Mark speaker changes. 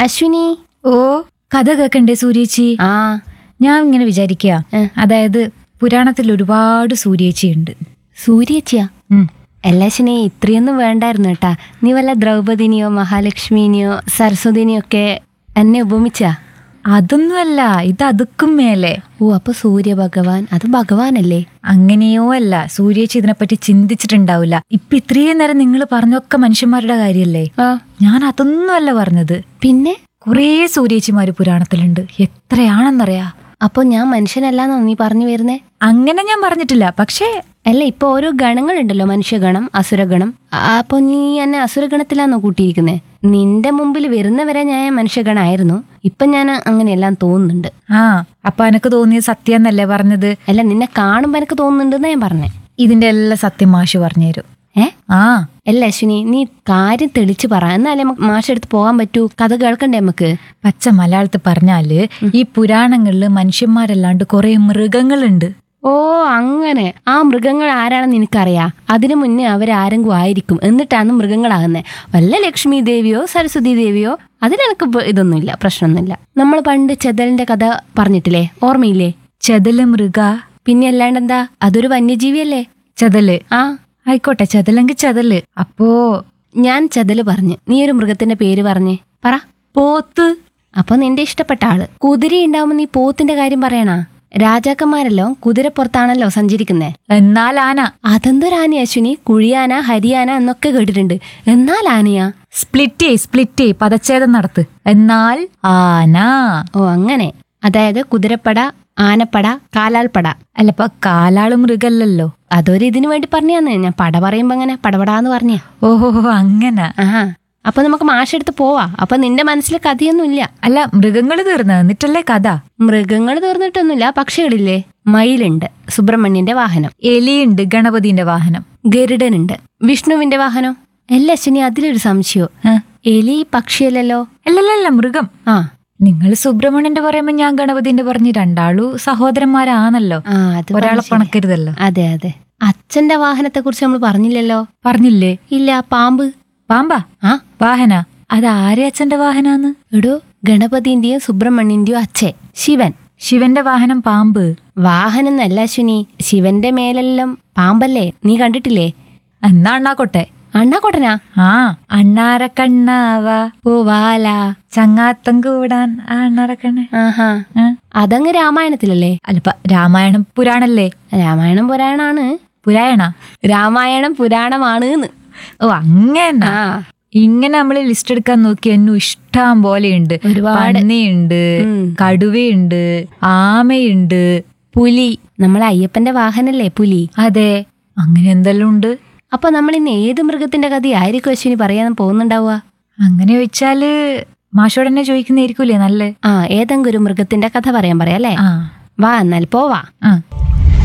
Speaker 1: അശ്വിനി
Speaker 2: ഓ കഥ കേക്കണ്ടേ സൂര്യേച്ചി
Speaker 1: ആ
Speaker 2: ഞാൻ ഇങ്ങനെ വിചാരിക്കുക
Speaker 1: ഏ.
Speaker 2: അതായത് പുരാണത്തിൽ ഒരുപാട് സൂര്യേച്ചി ഉണ്ട്
Speaker 1: സൂര്യച്ചിയാ അല്ല അശ്വിനി ഇത്രയൊന്നും വേണ്ടായിരുന്നു കേട്ടാ നീ വല്ല ദ്രൗപദിനെയോ മഹാലക്ഷ്മിനെയോ സരസ്വതിനെയോ ഒക്കെ എന്നെ ഉപമിച്ചാ
Speaker 2: അതൊന്നുമല്ല ഇത് അതുക്കും മേലെ
Speaker 1: ഓ അപ്പൊ സൂര്യഭഗവാൻ അത് ഭഗവാനല്ലേ
Speaker 2: അങ്ങനെയോ അല്ല സൂര്യേച്ചി ഇതിനെപ്പറ്റി ചിന്തിച്ചിട്ടുണ്ടാവില്ല ഇപ്പൊ ഇത്രയും നേരം നിങ്ങൾ പറഞ്ഞൊക്കെ മനുഷ്യന്മാരുടെ കാര്യല്ലേ
Speaker 1: ആ
Speaker 2: ഞാൻ അതൊന്നും അല്ല പറഞ്ഞത്
Speaker 1: പിന്നെ
Speaker 2: കുറേ സൂര്യേച്ചിമാര് പുരാണത്തിലുണ്ട് എത്രയാണെന്നറിയാ
Speaker 1: അപ്പൊ ഞാൻ മനുഷ്യനല്ലാന്നോ നീ പറഞ്ഞു വരുന്നേ
Speaker 2: അങ്ങനെ ഞാൻ പറഞ്ഞിട്ടില്ല പക്ഷേ
Speaker 1: അല്ല ഇപ്പൊ ഓരോ ഗണങ്ങളുണ്ടല്ലോ മനുഷ്യഗണം അസുരഗണം ആ, അപ്പൊ നീ എന്നെ അസുരഗണത്തിലാന്നോ കൂട്ടിയിരിക്കുന്നേ നിന്റെ മുമ്പിൽ വരുന്നവരെ ഞാൻ മനുഷ്യഗണായിരുന്നു ഇപ്പൊ ഞാൻ അങ്ങനെയെല്ലാം തോന്നുന്നുണ്ട്
Speaker 2: ആ അപ്പൊ എനക്ക് തോന്നിയത് സത്യം എന്നല്ലേ പറഞ്ഞത്
Speaker 1: അല്ല നിന്നെ കാണുമ്പോ എനിക്ക് തോന്നുന്നുണ്ടെന്ന് ഞാൻ പറഞ്ഞേ
Speaker 2: ഇതിന്റെ എല്ലാ സത്യം മാഷ് പറഞ്ഞുതരും
Speaker 1: ഏ
Speaker 2: ആ
Speaker 1: അല്ല അശ്വിനി നീ കാര്യം തെളിച്ച് പറ എന്നാലേ നമുക്ക് മാഷെടുത്ത് പോകാൻ പറ്റൂ കഥ കേൾക്കണ്ടേ നമുക്ക്
Speaker 2: പച്ച മലയാളത്തിൽ പറഞ്ഞാല് ഈ പുരാണങ്ങളില് മനുഷ്യന്മാരല്ലാണ്ട് കുറെ മൃഗങ്ങളുണ്ട്
Speaker 1: ഓ അങ്ങനെ ആ മൃഗങ്ങൾ ആരാണെന്ന് എനിക്കറിയാം അതിനു മുന്നേ അവരാരെങ്കിലും ആയിരിക്കും എന്നിട്ടാണ് മൃഗങ്ങളാകുന്നത് വല്ല ലക്ഷ്മി ദേവിയോ സരസ്വതി ദേവിയോ അതിലെനക്ക് ഇപ്പൊ ഇതൊന്നുമില്ല പ്രശ്നമൊന്നുമില്ല നമ്മൾ പണ്ട് ചെതലിന്റെ കഥ പറഞ്ഞിട്ടില്ലേ ഓർമ്മയില്ലേ
Speaker 2: ചെതല് മൃഗ
Speaker 1: പിന്നെ അല്ലാണ്ട് എന്താ അതൊരു വന്യജീവിയല്ലേ
Speaker 2: ചെതല്
Speaker 1: ആ
Speaker 2: ആയിക്കോട്ടെ ചെതലെങ്കിൽ ചെതല് അപ്പോ
Speaker 1: ഞാൻ ചെതല് പറഞ്ഞു നീ ഒരു മൃഗത്തിന്റെ പേര് പറഞ്ഞേ പറ
Speaker 2: പോത്ത്
Speaker 1: അപ്പൊ നിന്റെ ഇഷ്ടപ്പെട്ട ആള് കുതിര ഉണ്ടാവുമ്പോ നീ പോത്തിന്റെ കാര്യം പറയണാ രാജാക്കന്മാരല്ലോ കുതിരപ്പുറത്താണല്ലോ സഞ്ചരിക്കുന്നേ
Speaker 2: എന്നാൽ ആന
Speaker 1: അതെന്തൊരു ആന അശ്വിനി കുഴിയാന ഹരിയാന എന്നൊക്കെ കേട്ടിട്ടുണ്ട് എന്നാൽ ആനയാ
Speaker 2: സ്പ്ലിറ്റ് സ്പ്ലിറ്റ് പദച്ഛേദം നടത്ത് എന്നാൽ ആന
Speaker 1: ഓ അങ്ങനെ അതായത് കുതിരപ്പട ആനപ്പട കാലാൽപ്പട
Speaker 2: അല്ലപ്പ കാലാള് മൃഗല്ലല്ലോ
Speaker 1: അതൊരു ഇതിനു വേണ്ടി പറഞ്ഞാന്ന് ഞാൻ പട പറയുമ്പോ അങ്ങനെ പടപടാന്ന് പറഞ്ഞ
Speaker 2: ഓഹോ അങ്ങനെ
Speaker 1: ആഹാ അപ്പൊ നമുക്ക് മാഷെടുത്ത് പോവാ അപ്പൊ നിന്റെ മനസ്സിൽ കഥയൊന്നും ഇല്ല
Speaker 2: അല്ല മൃഗങ്ങള് തീർന്ന എന്നിട്ടല്ലേ കഥ
Speaker 1: മൃഗങ്ങൾ തീർന്നിട്ടൊന്നുമില്ല പക്ഷികളില്ലേ മയിലുണ്ട് സുബ്രഹ്മണ്യന്റെ വാഹനം
Speaker 2: എലിയുണ്ട് ഗണപതിന്റെ വാഹനം
Speaker 1: ഗരുഡനുണ്ട് വിഷ്ണുവിന്റെ വാഹനം അല്ല അശ്വിനി അതിലൊരു സംശയോ
Speaker 2: ആ.
Speaker 1: എലി പക്ഷിയല്ലല്ലോ
Speaker 2: അല്ലല്ലല്ല മൃഗം
Speaker 1: ആ
Speaker 2: നിങ്ങൾ സുബ്രഹ്മണ്യന്റെ പറയുമ്പോ ഞാൻ ഗണപതിന്റെ പറഞ്ഞു രണ്ടാളു സഹോദരന്മാരാണല്ലോ
Speaker 1: ആ അത്
Speaker 2: ഒരാളെ
Speaker 1: പറഞ്ഞ് ശരി.
Speaker 2: പണക്കരുതല്ലോ
Speaker 1: അതെ അതെ അച്ഛന്റെ വാഹനത്തെ കുറിച്ച് നമ്മൾ പറഞ്ഞില്ലല്ലോ
Speaker 2: പറഞ്ഞില്ലേ
Speaker 1: ഇല്ല പാമ്പ്
Speaker 2: പാമ്പാ
Speaker 1: ആ
Speaker 2: വാഹന അത് ആരെ അച്ഛന്റെ വാഹനാന്ന്
Speaker 1: എടോ ഗണപതിന്റെയും സുബ്രഹ്മണ്യന്റെയും അച്ഛൻ ശിവൻ
Speaker 2: ശിവന്റെ വാഹനം പാമ്പ്
Speaker 1: വാഹനം എന്നല്ല അശ്വിനി ശിവന്റെ മേലെല്ലാം പാമ്പല്ലേ നീ കണ്ടിട്ടില്ലേ
Speaker 2: എന്നാ അണ്ണാക്കോട്ടെ
Speaker 1: അണ്ണാക്കോട്ടനാ
Speaker 2: ആ അണ്ണാരക്കണ്ണാവ
Speaker 1: പൂവാല
Speaker 2: ചങ്ങാത്തം കൂടാൻ ആ അണ്ണാരക്കണ്ണ
Speaker 1: ആഹാ അതങ്ങ് രാമായണത്തിലല്ലേ
Speaker 2: അല്ലപ്പ രാമായണം പുരാണല്ലേ
Speaker 1: രാമായണം പുരാണാണ്
Speaker 2: പുരായണ
Speaker 1: രാമായണം പുരാണമാണ്
Speaker 2: ഓ അങ്ങനെ
Speaker 1: ആ
Speaker 2: ഇങ്ങനെ നമ്മൾ ലിസ്റ്റ് എടുക്കാൻ നോക്കി എന്നും ഇഷ്ടം പോലെയുണ്ട്
Speaker 1: ഒരുപാട്.
Speaker 2: പന്നിയുണ്ട്
Speaker 1: ഉം.
Speaker 2: കടുവയുണ്ട് ആമയുണ്ട്
Speaker 1: പുലി നമ്മളെ അയ്യപ്പന്റെ വാഹനല്ലേ പുലി
Speaker 2: അതെ അങ്ങനെ എന്തെല്ലാം ഉണ്ട്
Speaker 1: അപ്പൊ നമ്മൾ ഇന്ന് ഏത് മൃഗത്തിന്റെ കഥയായിരിക്കും അശ്വിനി പറയാൻ പോകുന്നുണ്ടാവുക
Speaker 2: അങ്ങനെ ചോദിച്ചാല് മാഷോട് തന്നെ ചോദിക്കുന്നതായിരിക്കൂലേ നല്ല
Speaker 1: ആ ഏതെങ്കിലും ഒരു മൃഗത്തിന്റെ കഥ പറയാൻ പറയാം അല്ലേ
Speaker 2: ആ
Speaker 1: വാ എന്നാൽ പോവാ
Speaker 2: ആ